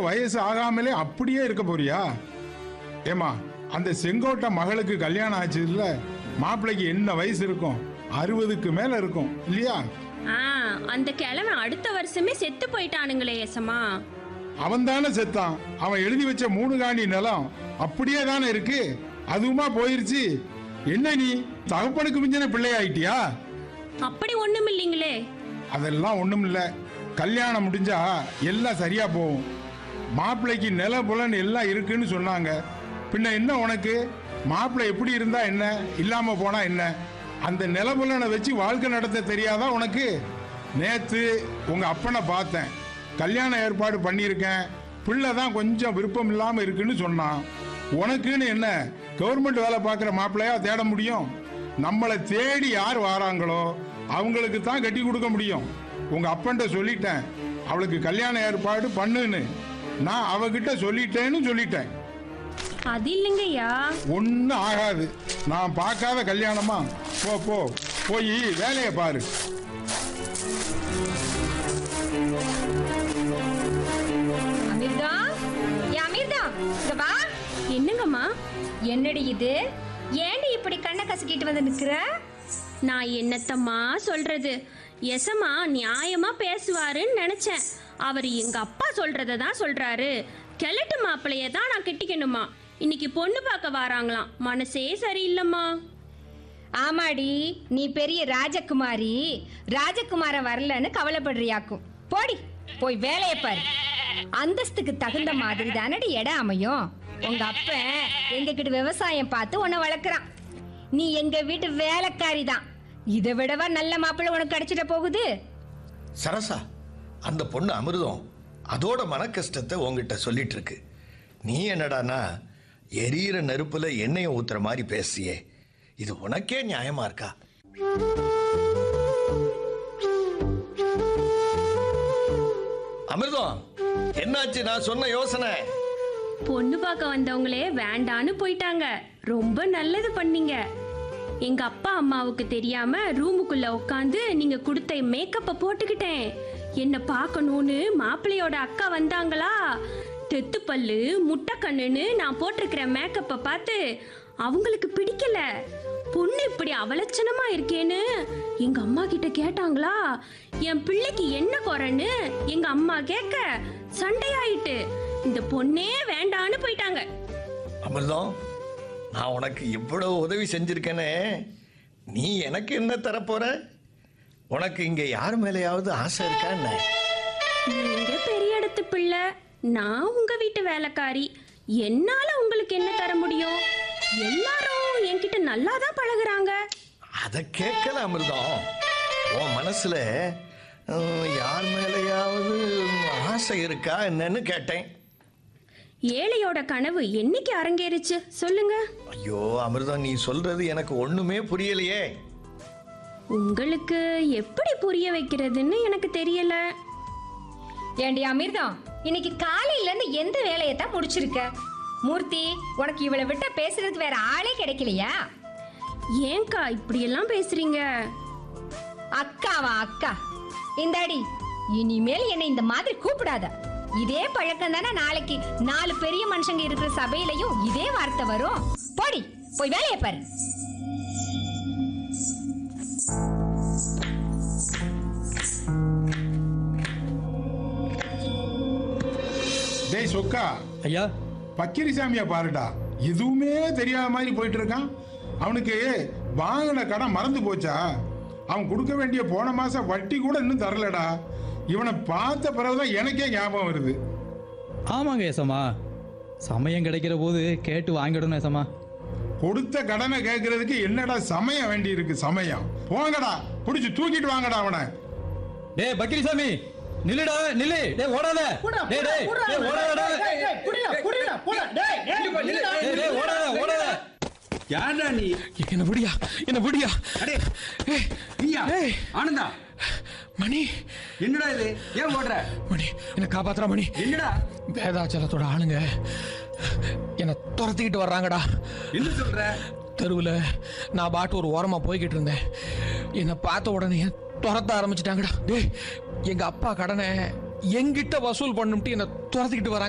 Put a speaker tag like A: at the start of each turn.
A: வயசு ஆகாமலே அப்படியே இருக்க போறியா ஏமா அந்த செங்கோட்டை மகளுக்கு கல்யாணம் ஆச்சு இல்ல மாப்பிள்ளைக்கு என்ன வயசு இருக்கும் அறுபதுக்கு மேல இருக்கும் இல்லையா
B: ஆ அந்த கிழவன் அடுத்த வருஷமே செத்து போயிட்டானுங்களே எசமா
A: அவன் தானே செத்தான் அவன் எழுதி வச்ச மூணு காணி நிலம் அப்படியே தானே இருக்கு அதுவுமா போயிருச்சு என்ன நீ தகப்பனுக்கு மிஞ்சின பிள்ளையாயிட்டியா
B: அப்படி ஒண்ணும் இல்லைங்களே
A: அதெல்லாம் ஒண்ணும் இல்ல கல்யாணம் முடிஞ்சா எல்லாம் சரியா போகும் மாப்பிள்ளைக்கு நில புலன் எல்லாம் இருக்குன்னு சொன்னாங்க பின்ன என்ன உனக்கு மாப்பிள்ளை எப்படி இருந்தா என்ன இல்லாம போனா என்ன அந்த நிலபுலனை வச்சு வாழ்க்கை நடத்த தெரியாதா உனக்கு நேத்து உங்க அப்பனை பார்த்தேன் கல்யாண ஏற்பாடு பண்ணியிருக்கேன் பிள்ளை தான் கொஞ்சம் விருப்பம் இல்லாம இருக்குன்னு சொன்னான் உனக்குன்னு என்ன கவர்மெண்ட் வேலை பார்க்குற மாப்பிள்ளையா தேட முடியும் நம்மளை தேடி யார் வாராங்களோ அவங்களுக்கு தான் கட்டி கொடுக்க முடியும் உங்க அப்பன்ட்ட சொல்லிட்டேன் அவளுக்கு கல்யாண ஏற்பாடு பண்ணுன்னு நான் அவகிட்ட சொல்லிட்டேன்னு சொல்லிட்டேன்
B: அது இல்லைங்கய்யா
A: ஒன்றும் ஆகாது நான் பார்க்காத கல்யாணமா போ போ போய் வேலையை பாரு
C: அமிர்தா ஏ அமிர்தா இங்க வா
B: என்னங்கம்மா
C: என்னடி இது ஏண்டி இப்படி கண்ணை கசக்கிட்டு வந்து நிக்கிற
B: நான் என்னத்தம்மா சொல்றது எசமா நியாயமா பேசுவாருன்னு நினைச்சேன் அவர் எங்க அப்பா சொல்றத தான் சொல்றாரு கிழட்டு மாப்பிளைய தான் நான் கட்டிக்கணுமா இன்னைக்கு பொண்ணு பார்க்க வராங்களாம் மனசே சரியில்லைம்மா
C: ஆமாடி நீ பெரிய ராஜகுமாரி ராஜகுமாரன் வரலன்னு கவலைப்படுறியாக்கும் போடி போய் வேலையை பாரு அந்தஸ்துக்கு தகுந்த மாதிரி தானடி இடம் அமையும் உங்க அப்ப எங்க கிட்ட விவசாயம் பார்த்து உன்னை வளர்க்குறான் நீ எங்க வீட்டு வேலைக்காரி தான் இதை விடவா நல்ல மாப்பிள்ளை உனக்கு கிடைச்சிட போகுது
D: சரசா அந்த பொண்ணு அமிர்தம் அதோட மன கஷ்டத்தை உங்ககிட்ட சொல்லிட்டு இருக்கு நீ என்னடானா எரியிற நெருப்புல எண்ணெயை ஊத்துற மாதிரி பேசியே இது உனக்கே நியாயமா இருக்கா அமிர்தம் என்னாச்சு நான் சொன்ன யோசனை
B: பொண்ணு பார்க்க வந்தவங்களே வேண்டான்னு போயிட்டாங்க ரொம்ப நல்லது பண்ணீங்க எங்க அப்பா அம்மாவுக்கு தெரியாம ரூமுக்குள்ள உட்காந்து நீங்க கொடுத்த மேக்கப்பை போட்டுக்கிட்டேன் என்ன பார்க்கணும்னு மாப்பிள்ளையோட அக்கா வந்தாங்களா தெத்து பல்லு முட்டை கண்ணுன்னு நான் போட்டிருக்கிற மேக்கப்பை பார்த்து அவங்களுக்கு பிடிக்கல பொண்ணு இப்படி அவலட்சணமா இருக்கேன்னு எங்க அம்மா கிட்ட கேட்டாங்களா என் பிள்ளைக்கு என்ன குறைன்னு எங்க அம்மா கேட்க சண்டையாயிட்டு இந்த பொண்ணே வேண்டான்னு போயிட்டாங்க
D: அமிர்தம் நான் உனக்கு இவ்வளவு உதவி செஞ்சிருக்கேனே நீ எனக்கு என்ன தரப்போற உனக்கு இங்க யார் மேலேயாவது ஆசை இருக்கா என்ன
B: நீங்க பெரிய இடத்து பிள்ளை நான் உங்க வீட்டு வேலைக்காரி என்னால உங்களுக்கு என்ன தர முடியும் எல்லாரும் என்கிட்ட நல்லா தான் பழகுறாங்க
D: அதை கேட்கல அமிர்தம் உன் மனசுல அஹ், யார் மேலேயாவது ஆசை இருக்கா என்னன்னு கேட்டேன்
B: ஏழையோட கனவு என்னைக்கு அரங்கேறுச்சு சொல்லுங்க
D: ஐயோ அமிர்தம் நீ சொல்றது எனக்கு ஒண்ணுமே புரியலையே
B: உங்களுக்கு எப்படி புரிய வைக்கிறதுன்னு எனக்கு தெரியல
C: ஏண்டி அமிர்தம் இன்னைக்கு காலையில இருந்து எந்த வேலையை தான் முடிச்சிருக்க மூர்த்தி உனக்கு இவளை விட்டா பேசுறதுக்கு வேற ஆளே கிடைக்கலையா
B: ஏன்க்கா இப்படியெல்லாம் பேசுறீங்க
C: அக்காவா அக்கா இந்தாடி இனிமேல் என்னை இந்த மாதிரி கூப்பிடாத இதே பழக்கம் தானே நாளைக்கு நாலு பெரிய மனுஷங்க இருக்கிற சபையிலையும் இதே வார்த்தை வரும் போடி போய் வேலையை பாரு
A: டேய் சொக்கா
E: ஐயா
A: பக்கிரிசாமியா பாருடா எதுவுமே தெரியாத மாதிரி போயிட்டு இருக்கான் அவனுக்கு வாங்கின கடன் மறந்து போச்சா அவன் கொடுக்க வேண்டிய போன மாசம் வட்டி கூட இன்னும் தரலடா இவனை பார்த்த பிறகுதான் எனக்கே ஞாபகம் வருது
E: ஆமாங்க ஏசம்மா சமயம் கிடைக்கிற போது கேட்டு வாங்கிடணும் ஏசம்மா
A: கொடுத்த கடனை கேட்கறதுக்கு என்னடா சமயம் வேண்டி இருக்கு சமயம் போங்கடா பிடிச்சு தூக்கிட்டு வாங்கடா அவனை
E: டேய் பக்கிரிசாமி நில்லுடா நில்லு டேய் ஓடாத டேய் டேய் டேய் ஓடாதடா டேய் டேய் ஓடாத ஓடாத
F: யாரா நீ
G: என்ன விடியா என்ன விடியா
F: அடே நீயா
G: ஏய்.
F: ஆனந்தா
G: மணி
F: என்னடா இது ஏன் ஓடுற
G: மணி என்ன காப்பாத்துறா மணி
F: என்னடா
G: வேதாச்சலத்தோட ஆளுங்க என்ன துரத்திக்கிட்டு வர்றாங்கடா
F: என்ன சொல்ற
G: தெருவில் நான் பாட்டு ஒரு ஓரமாக போய்கிட்டு இருந்தேன் என்னை பார்த்த உடனே துரத்த ஆரம்பிச்சிட்டாங்கடா டேய் எங்கள் அப்பா கடனை எங்கிட்ட வசூல் பண்ணும்ட்டு என்னை துரத்திக்கிட்டு வராங்க